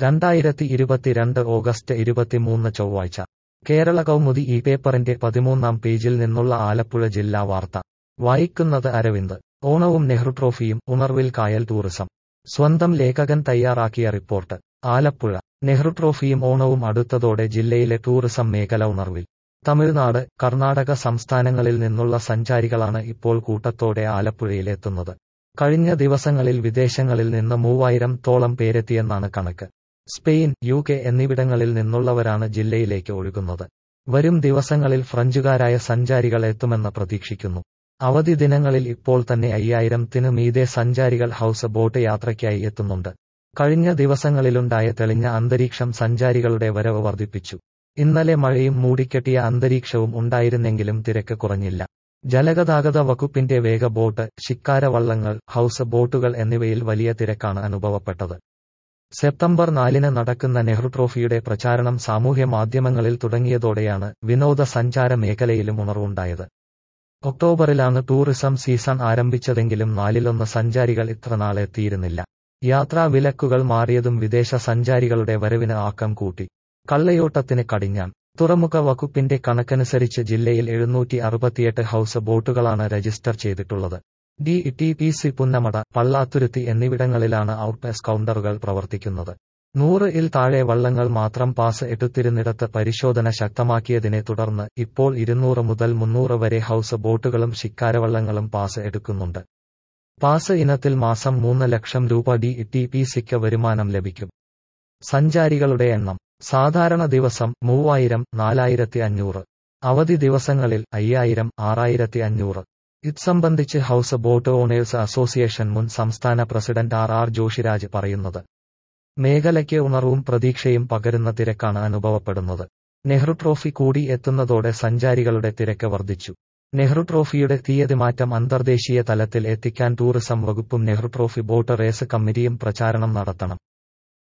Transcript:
രണ്ടായിരത്തി ഇരുപത്തിരണ്ട് ഓഗസ്റ്റ് ഇരുപത്തിമൂന്ന് ചൊവ്വാഴ്ച കേരള കൗമുദി ഈ പേപ്പറിന്റെ പതിമൂന്നാം പേജിൽ നിന്നുള്ള ആലപ്പുഴ ജില്ലാ വാർത്ത വായിക്കുന്നത് അരവിന്ദ് ഓണവും നെഹ്റു ട്രോഫിയും ഉണർവിൽ കായൽ ടൂറിസം സ്വന്തം ലേഖകൻ തയ്യാറാക്കിയ റിപ്പോർട്ട് ആലപ്പുഴ നെഹ്റു ട്രോഫിയും ഓണവും അടുത്തതോടെ ജില്ലയിലെ ടൂറിസം മേഖല ഉണർവിൽ തമിഴ്നാട് കർണാടക സംസ്ഥാനങ്ങളിൽ നിന്നുള്ള സഞ്ചാരികളാണ് ഇപ്പോൾ കൂട്ടത്തോടെ ആലപ്പുഴയിലെത്തുന്നത് കഴിഞ്ഞ ദിവസങ്ങളിൽ വിദേശങ്ങളിൽ നിന്ന് മൂവായിരം തോളം പേരെത്തിയെന്നാണ് കണക്ക് സ്പെയിൻ യു കെ എന്നിവിടങ്ങളിൽ നിന്നുള്ളവരാണ് ജില്ലയിലേക്ക് ഒഴുകുന്നത് വരും ദിവസങ്ങളിൽ ഫ്രഞ്ചുകാരായ സഞ്ചാരികൾ എത്തുമെന്ന് പ്രതീക്ഷിക്കുന്നു അവധി ദിനങ്ങളിൽ ഇപ്പോൾ തന്നെ അയ്യായിരത്തിന് മീതെ സഞ്ചാരികൾ ഹൌസ് ബോട്ട് യാത്രയ്ക്കായി എത്തുന്നുണ്ട് കഴിഞ്ഞ ദിവസങ്ങളിലുണ്ടായ തെളിഞ്ഞ അന്തരീക്ഷം സഞ്ചാരികളുടെ വരവ് വർദ്ധിപ്പിച്ചു ഇന്നലെ മഴയും മൂടിക്കെട്ടിയ അന്തരീക്ഷവും ഉണ്ടായിരുന്നെങ്കിലും തിരക്ക് കുറഞ്ഞില്ല ജലഗതാഗത വകുപ്പിന്റെ വേഗ ബോട്ട് ശിക്കാര വള്ളങ്ങൾ ഹൌസ് ബോട്ടുകൾ എന്നിവയിൽ വലിയ തിരക്കാണ് അനുഭവപ്പെട്ടത് സെപ്റ്റംബർ നാലിന് നടക്കുന്ന നെഹ്റു ട്രോഫിയുടെ പ്രചാരണം സാമൂഹ്യ മാധ്യമങ്ങളിൽ തുടങ്ങിയതോടെയാണ് വിനോദസഞ്ചാര മേഖലയിലും ഉണർവുണ്ടായത് ഒക്ടോബറിലാണ് ടൂറിസം സീസൺ ആരംഭിച്ചതെങ്കിലും നാലിലൊന്ന് സഞ്ചാരികൾ ഇത്ര നാൾ എത്തിയിരുന്നില്ല യാത്രാ വിലക്കുകൾ മാറിയതും വിദേശ സഞ്ചാരികളുടെ വരവിന് ആക്കം കൂട്ടി കള്ളയോട്ടത്തിന് കടിഞ്ഞാൻ തുറമുഖ വകുപ്പിന്റെ കണക്കനുസരിച്ച് ജില്ലയിൽ എഴുന്നൂറ്റി അറുപത്തിയെട്ട് ഹൌസ് ബോട്ടുകളാണ് രജിസ്റ്റർ ചെയ്തിട്ടുള്ളത് D T P C Punnamada Pallathuruthy എന്നിവിടങ്ങളിലാണ് ഔട്ട്പേസ് കൗണ്ടറുകൾ പ്രവർത്തിക്കുന്നത് നൂറ് ഇൽ താഴെ വള്ളങ്ങൾ മാത്രം പാസ് എടുത്തിരുന്നിടത്ത് പരിശോധന ശക്തമാക്കിയതിനെ തുടർന്ന് ഇപ്പോൾ ഇരുന്നൂറ് മുതൽ മുന്നൂറ് വരെ ഹൌസ് ബോട്ടുകളും ശിക്കാരവള്ളങ്ങളും പാസ് എടുക്കുന്നുണ്ട് പാസ് ഇനത്തിൽ മാസം മൂന്ന് ലക്ഷം രൂപ ഡി ടി പി സിക്ക് വരുമാനം ലഭിക്കും സഞ്ചാരികളുടെ എണ്ണം സാധാരണ ദിവസം മൂവായിരം നാലായിരത്തി അഞ്ഞൂറ് അവധി ദിവസങ്ങളിൽ അയ്യായിരം ആറായിരത്തി അഞ്ഞൂറ് ഇത് സംബന്ധിച്ച് ഹൌസ് ബോട്ട് ഓണേഴ്സ് അസോസിയേഷൻ മുൻ സംസ്ഥാന പ്രസിഡന്റ് ആർ ആർ ജോഷിരാജ് പറയുന്നത് മേഖലയ്ക്ക് ഉണർവും പ്രതീക്ഷയും പകരുന്ന തിരക്കാണ് അനുഭവപ്പെടുന്നത് നെഹ്റു ട്രോഫി കൂടി എത്തുന്നതോടെ സഞ്ചാരികളുടെ തിരക്ക് വർദ്ധിച്ചു നെഹ്റു ട്രോഫിയുടെ തീയതി മാറ്റം അന്തർദേശീയ തലത്തിൽ എത്തിക്കാൻ ടൂറിസം വകുപ്പും നെഹ്റു ട്രോഫി ബോട്ട് റേസ് കമ്മിറ്റിയും പ്രചാരണം നടത്തണം